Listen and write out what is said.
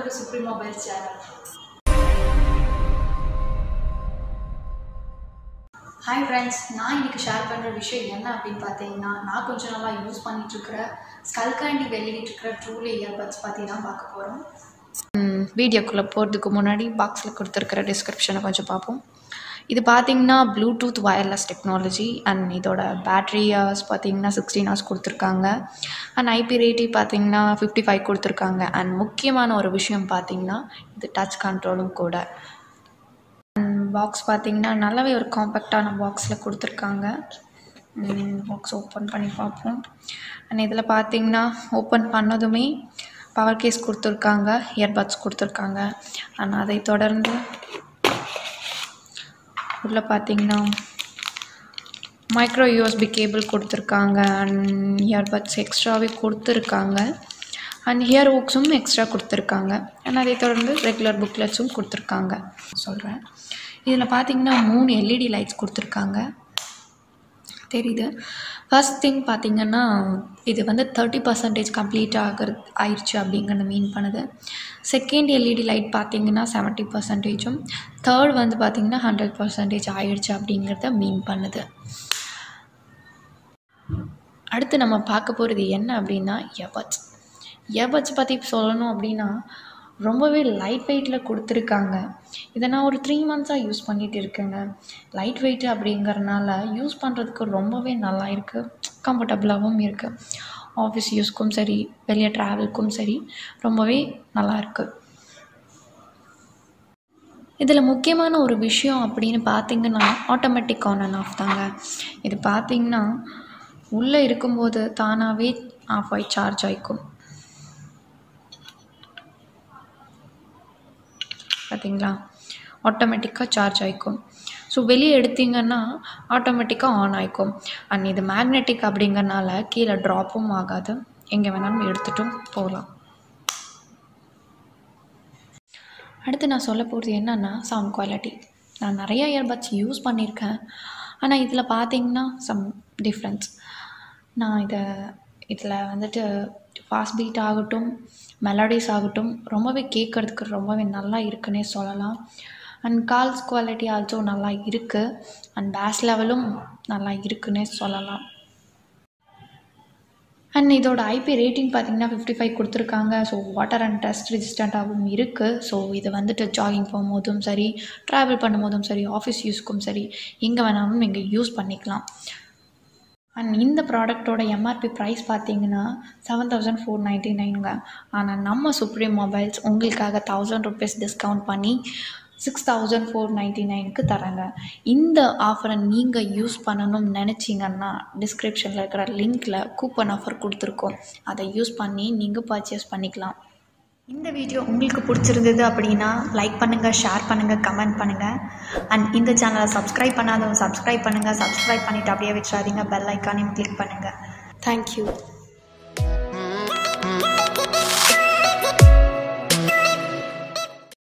to Supreme mobile channel hi friends நான் இன்னைக்கு share பண்ணுற விஷயம் என்ன அப்படின்னு பார்த்தீங்கன்னா நான் கொஞ்ச நாளாக யூஸ் பண்ணிகிட்ருக்கிற ஸ்கல்காண்டி வெளியிட்டிருக்கிற ட்ரூலி இயர்பட்ஸ் பற்றி தான் பார்க்க போகிறோம் வீடியோக்குள்ளே போகிறதுக்கு முன்னாடி பாக்ஸில் கொடுத்துருக்கிற டிஸ்கிரிப்ஷனை கொஞ்சம் பார்ப்போம் இது பார்த்தீங்கன்னா ப்ளூடூத் வயர்லெஸ் டெக்னாலஜி அண்ட் இதோட பேட்ரி ஹவர்ஸ் பார்த்தீங்கன்னா சிக்ஸ்டீன் ஹவர்ஸ் கொடுத்துருக்காங்க அண்ட் ஐபி ரேட்டிங் பார்த்தீங்கன்னா ஃபிஃப்டி ஃபைவ் கொடுத்துருக்காங்க அண்ட் முக்கியமான ஒரு விஷயம் பார்த்தீங்கன்னா இது டச் கண்ட்ரோலும் கூட பாக்ஸ் பார்த்தீங்கன்னா நல்லாவே ஒரு காம்பேக்டான பாக்ஸில் கொடுத்துருக்காங்க பாக்ஸ் ஓப்பன் பண்ணி பார்ப்போம் அண்ட் இதில் பார்த்தீங்கன்னா ஓப்பன் பண்ணதுமே பவர் கேஸ் கொடுத்துருக்காங்க இயர்பட்ஸ் கொடுத்துருக்காங்க அண்ட் அதை தொடர்ந்து உள்ளே பார்த்தீங்கன்னா மைக்ரோ யூஎஸ்பி கேபிள் கொடுத்துருக்காங்க அண்ட் இயர்பட்ஸ் எக்ஸ்ட்ராவே கொடுத்துருக்காங்க அண்ட் ஹியர் ஒர்க்ஸும் எக்ஸ்ட்ரா கொடுத்துருக்காங்க அண்ட் அதை தொடர்ந்து ரெகுலர் புக்லெட்ஸும் கொடுத்துருக்காங்க சொல்கிறேன் இதில் பார்த்தீங்கன்னா மூணு எல்இடி லைட்ஸ் கொடுத்துருக்காங்க தெரியுது ஃபர்ஸ்ட் திங் பார்த்தீங்கன்னா இது வந்து தேர்ட்டி பர்சன்டேஜ் கம்ப்ளீட் ஆகிறது ஆயிடுச்சு அப்படிங்கிறத மீன் பண்ணுது செகண்ட் எல்இடி லைட் பார்த்தீங்கன்னா செவன்ட்டி பர்சன்டேஜும் தேர்ட் வந்து பார்த்தீங்கன்னா ஹண்ட்ரட் பர்சன்டேஜ் ஆயிடுச்சு அப்படிங்கிறத மீன் பண்ணுது அடுத்து நம்ம பார்க்க போகிறது என்ன அப்படின்னா இயர்பட்ஸ் இயர்பட்ஸ் பற்றி சொல்லணும் அப்படின்னா ரொம்பவே லைட் வெயிட்டில் கொடுத்துருக்காங்க இதை நான் ஒரு த்ரீ மந்த்ஸாக யூஸ் பண்ணிகிட்டு இருக்கேங்க லைட் வெயிட் அப்படிங்கிறனால யூஸ் பண்ணுறதுக்கு ரொம்பவே நல்லா இருக்குது கம்ஃபர்டபுளாகவும் இருக்குது ஆஃபீஸ் யூஸ்க்கும் சரி வெளியே ட்ராவலுக்கும் சரி ரொம்பவே நல்லா இருக்குது இதில் முக்கியமான ஒரு விஷயம் அப்படின்னு பார்த்தீங்கன்னா ஆட்டோமேட்டிக் ஆன் அண்ட் ஆஃப் தாங்க இது பார்த்தீங்கன்னா உள்ளே இருக்கும்போது தானாகவே ஆஃப் ஆகி சார்ஜ் ஆகிக்கும் பார்த்தீங்களா ஆட்டோமேட்டிக்காக சார்ஜ் ஆகிக்கும் ஸோ வெளியே எடுத்தீங்கன்னா ஆட்டோமேட்டிக்காக ஆன் ஆகிக்கும் அண்ட் இது மேக்னெட்டிக் அப்படிங்கிறனால கீழே ட்ராப்பும் ஆகாது எங்கே வேணாலும் எடுத்துட்டும் போகலாம் அடுத்து நான் சொல்ல போகிறது என்னென்னா சவுண்ட் குவாலிட்டி நான் நிறைய இயர்பட்ஸ் யூஸ் பண்ணியிருக்கேன் ஆனால் இதில் பார்த்தீங்கன்னா சம் டிஃப்ரென்ஸ் நான் இதை இதில் வந்துட்டு ஃபாஸ்ட் பீட் ஆகட்டும் மெலடிஸ் ஆகட்டும் ரொம்பவே கேட்குறதுக்கு ரொம்பவே நல்லா இருக்குன்னே சொல்லலாம் அண்ட் கால்ஸ் குவாலிட்டி ஆல்சோ நல்லா இருக்குது அண்ட் பேஸ் லெவலும் நல்லா இருக்குன்னே சொல்லலாம் அண்ட் இதோட ஐபி ரேட்டிங் பார்த்தீங்கன்னா ஃபிஃப்டி ஃபைவ் கொடுத்துருக்காங்க ஸோ வாட்டர் அண்ட் டஸ்ட் ரெசிஸ்டண்ட்டாகவும் இருக்குது ஸோ இது வந்துட்டு ஜாகிங் போகும்போதும் சரி ட்ராவல் பண்ணும்போதும் சரி ஆஃபீஸ் யூஸ்க்கும் சரி எங்கே வேணாலும் நீங்கள் யூஸ் பண்ணிக்கலாம் அண்ட் இந்த ப்ராடக்டோட எம்ஆர்பி ப்ரைஸ் பார்த்தீங்கன்னா செவன் தௌசண்ட் ஃபோர் நைன்ட்டி நைனுங்க ஆனால் நம்ம சுப்ரீம் மொபைல்ஸ் உங்களுக்காக தௌசண்ட் ருபீஸ் டிஸ்கவுண்ட் பண்ணி சிக்ஸ் தௌசண்ட் ஃபோர் நைன்ட்டி நைனுக்கு தராங்க இந்த ஆஃபரை நீங்கள் யூஸ் பண்ணணும்னு நினச்சிங்கன்னா டிஸ்கிரிப்ஷனில் இருக்கிற லிங்க்கில் கூப்பன் ஆஃபர் கொடுத்துருக்கோம் அதை யூஸ் பண்ணி நீங்கள் பர்ச்சேஸ் பண்ணிக்கலாம் இந்த வீடியோ உங்களுக்கு பிடிச்சிருந்தது அப்படின்னா லைக் பண்ணுங்கள் ஷேர் பண்ணுங்கள் கமெண்ட் பண்ணுங்கள் அண்ட் இந்த சேனலை சப்ஸ்கிரைப் பண்ணாதவங்க சப்ஸ்கிரைப் பண்ணுங்கள் சப்ஸ்கிரைப் பண்ணிவிட்டு அப்படியே வச்சிடாதீங்க பெல் ஐக்கானையும் கிளிக் பண்ணுங்கள் தேங்க்யூ